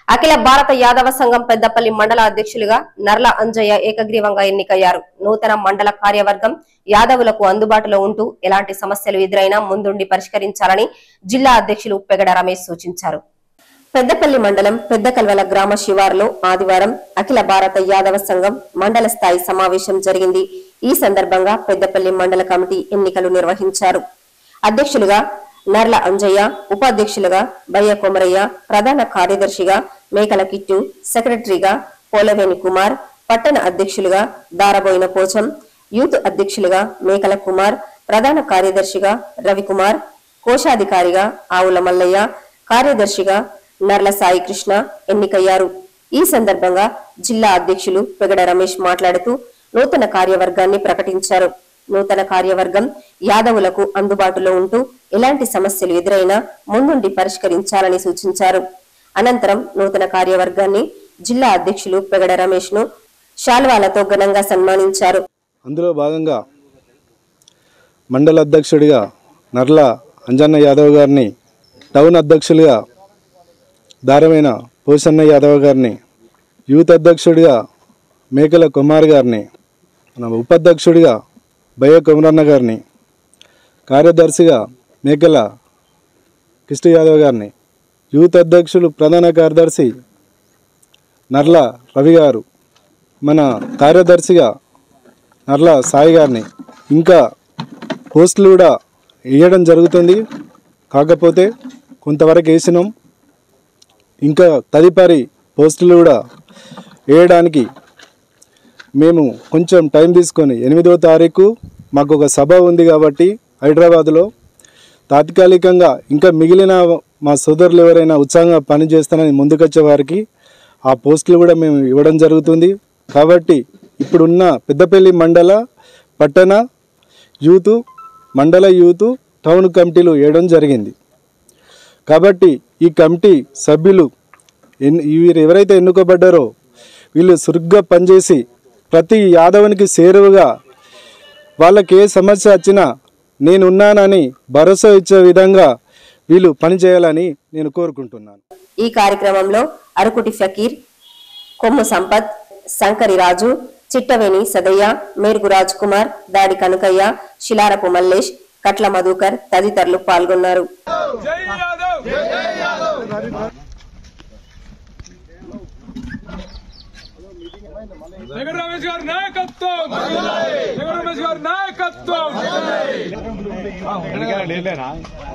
అఖిల భారత యాదవ సంఘం పెద్దపల్లి మండల అధ్యక్షులుగా నర్ల అంజయ్య ఏకగ్రీవంగా ఎన్నికయ్యారు నూతన మండల కార్యవర్గం యాదవులకు అందుబాటులో ఉంటూ ఎలాంటి సమస్యలు ఎదురైనా ముందుండి పరిష్కరించాలని జిల్లా అధ్యక్షులు పెగడ రమేష్ సూచించారు పెద్దపల్లి మండలం పెద్ద కల్వల గ్రామ శివారులో ఆదివారం అఖిల భారత యాదవ సంఘం మండల స్థాయి సమావేశం జరిగింది ఈ సందర్భంగా పెద్దపల్లి మండల కమిటీ ఎన్నికలు నిర్వహించారు అధ్యక్షులుగా నర్ల అంజయ్య ఉపాధ్యక్షులుగా బయ్య కొమరయ్య ప్రధాన కార్యదర్శిగా మేకల కిట్టు సెక్రటరీగా పోలవేణి కుమార్ పట్టణ అధ్యక్షులుగా దారబోయిన పోచం యూత్ అధ్యక్షులుగా మేకల కుమార్ ప్రధాన కార్యదర్శిగా రవికుమార్ కోశాధికారిగా ఆవుల మల్లయ్య కార్యదర్శిగా నర్ల సాయి కృష్ణ ఎన్నికయ్యారు ఈ సందర్భంగా జిల్లా అధ్యక్షులు పెగడ రమేష్ మాట్లాడుతూ నూతన కార్యవర్గాన్ని ప్రకటించారు నూతన కార్యవర్గం యాదవులకు అందుబాటులో ఉంటూ ఎలాంటి సమస్యలు ఎదురైనా ముందుండి పరిష్కరించాలని సూచించారు అనంతరం నూతన కార్యవర్గాన్ని జిల్లా అధ్యక్షులు పెగడ రమేష్ ను శాల్వాలతో ఘనంగా సన్మానించారు అందులో భాగంగా మండల అధ్యక్షుడిగా నర్ల అంజన్న యాదవ్ గారిని టౌన్ అధ్యక్షులుగా దారమైన పోసన్న యాదవ్ గారిని యూత్ అధ్యక్షుడిగా మేకల కుమార్ గారిని మన ఉపాధ్యక్షుడిగా భయ్య కుమరన్న గారిని కార్యదర్శిగా మేకల కృష్ణ యాదవ్ గారిని యూత్ అధ్యక్షులు ప్రధాన కార్యదర్శి నర్ల రవి గారు మన కార్యదర్శిగా నర్ల సాయి గారిని ఇంకా పోస్టులు కూడా వేయడం జరుగుతుంది కాకపోతే కొంతవరకు వేసినాం ఇంకా తదుపరి పోస్టులు కూడా వేయడానికి మేము కొంచెం టైం తీసుకొని ఎనిమిదవ తారీఖు మాకు ఒక సభ ఉంది కాబట్టి హైదరాబాద్లో తాత్కాలికంగా ఇంకా మిగిలిన మా సోదరులు ఎవరైనా ఉత్సాహంగా పనిచేస్తానని ముందుకొచ్చే వారికి ఆ పోస్టులు కూడా మేము ఇవ్వడం జరుగుతుంది కాబట్టి ఇప్పుడున్న పెద్దపల్లి మండల పట్టణ యూత్ మండల యూత్ టౌన్ కమిటీలు వేయడం జరిగింది కాబట్టి ఈ కమిటీ సభ్యులు ఎన్ వీరు ఎవరైతే ఎన్నుకోబడ్డారో వీళ్ళు సురుగ్గా పనిచేసి ప్రతి యాదవునికి చేరువగా వాళ్ళకి ఏ సమస్య వచ్చినా నేనున్నానని భరోసా ఇచ్చే విధంగా వీళ్ళు పనిచేయాలని నేను కోరుకుంటున్నాను ఈ కార్యక్రమంలో అరకుటి ఫకీర్ కొమ్ము సంపత్ శంకరి రాజు చిట్టవేణి సదయ్య మేరుగు రాజ్ కుమార్ దాడి కనుకయ్య శిలారపు మల్లేష్ కట్ల మధుకర్ తదితరులు పాల్గొన్నారు జై యాదవ్ జై యాదవ్ జగన్ రమేష్ గారి నాయకత్వం జగన్ రమేష్ గారి నాయకత్వం